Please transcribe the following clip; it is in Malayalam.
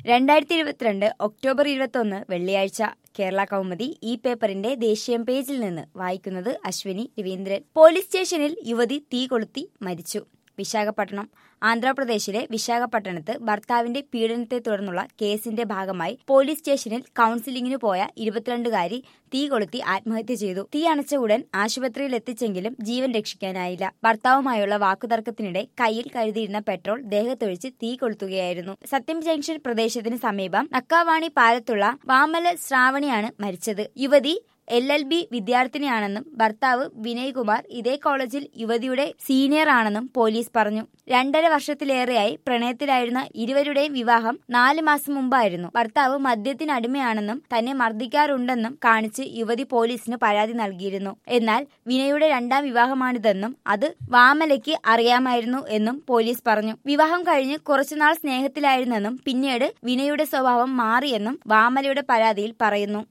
രണ്ടായിരത്തി ഇരുപത്തിരണ്ട് ഒക്ടോബർ ഇരുപത്തൊന്ന് വെള്ളിയാഴ്ച കേരള കൗമുദി ഈ പേപ്പറിന്റെ ദേശീയ പേജിൽ നിന്ന് വായിക്കുന്നത് അശ്വിനി രവീന്ദ്രൻ പോലീസ് സ്റ്റേഷനിൽ യുവതി തീ കൊളുത്തി മരിച്ചു വിശാഖപട്ടണം ആന്ധ്രാപ്രദേശിലെ വിശാഖപട്ടണത്ത് ഭർത്താവിന്റെ പീഡനത്തെ തുടർന്നുള്ള കേസിന്റെ ഭാഗമായി പോലീസ് സ്റ്റേഷനിൽ കൌൺസിലിംഗിന് പോയ ഇരുപത്തിരണ്ടുകാരി തീ കൊളുത്തി ആത്മഹത്യ ചെയ്തു തീ അണച്ച ഉടൻ ആശുപത്രിയിൽ എത്തിച്ചെങ്കിലും ജീവൻ രക്ഷിക്കാനായില്ല ഭർത്താവുമായുള്ള വാക്കുതർക്കത്തിനിടെ കയ്യിൽ കരുതിയിരുന്ന പെട്രോൾ ദേഹത്തൊഴിച്ച് തീ കൊളുത്തുകയായിരുന്നു സത്യം ജംഗ്ഷൻ പ്രദേശത്തിന് സമീപം നക്കാവാണി പാലത്തുള്ള വാമല ശ്രാവണിയാണ് മരിച്ചത് യുവതി എൽ എൽ ബി വിദ്യാർത്ഥിനിയാണെന്നും ഭർത്താവ് വിനയ്കുമാർ ഇതേ കോളേജിൽ യുവതിയുടെ സീനിയർ ആണെന്നും പോലീസ് പറഞ്ഞു രണ്ടര വർഷത്തിലേറെയായി പ്രണയത്തിലായിരുന്ന ഇരുവരുടെയും വിവാഹം നാല് മാസം മുമ്പായിരുന്നു ഭർത്താവ് മദ്യത്തിനടിമയാണെന്നും തന്നെ മർദ്ദിക്കാറുണ്ടെന്നും കാണിച്ച് യുവതി പോലീസിന് പരാതി നൽകിയിരുന്നു എന്നാൽ വിനയുടെ രണ്ടാം വിവാഹമാണിതെന്നും അത് വാമലയ്ക്ക് അറിയാമായിരുന്നു എന്നും പോലീസ് പറഞ്ഞു വിവാഹം കഴിഞ്ഞ് കുറച്ചുനാൾ സ്നേഹത്തിലായിരുന്നെന്നും പിന്നീട് വിനയുടെ സ്വഭാവം മാറിയെന്നും വാമലയുടെ പരാതിയിൽ പറയുന്നു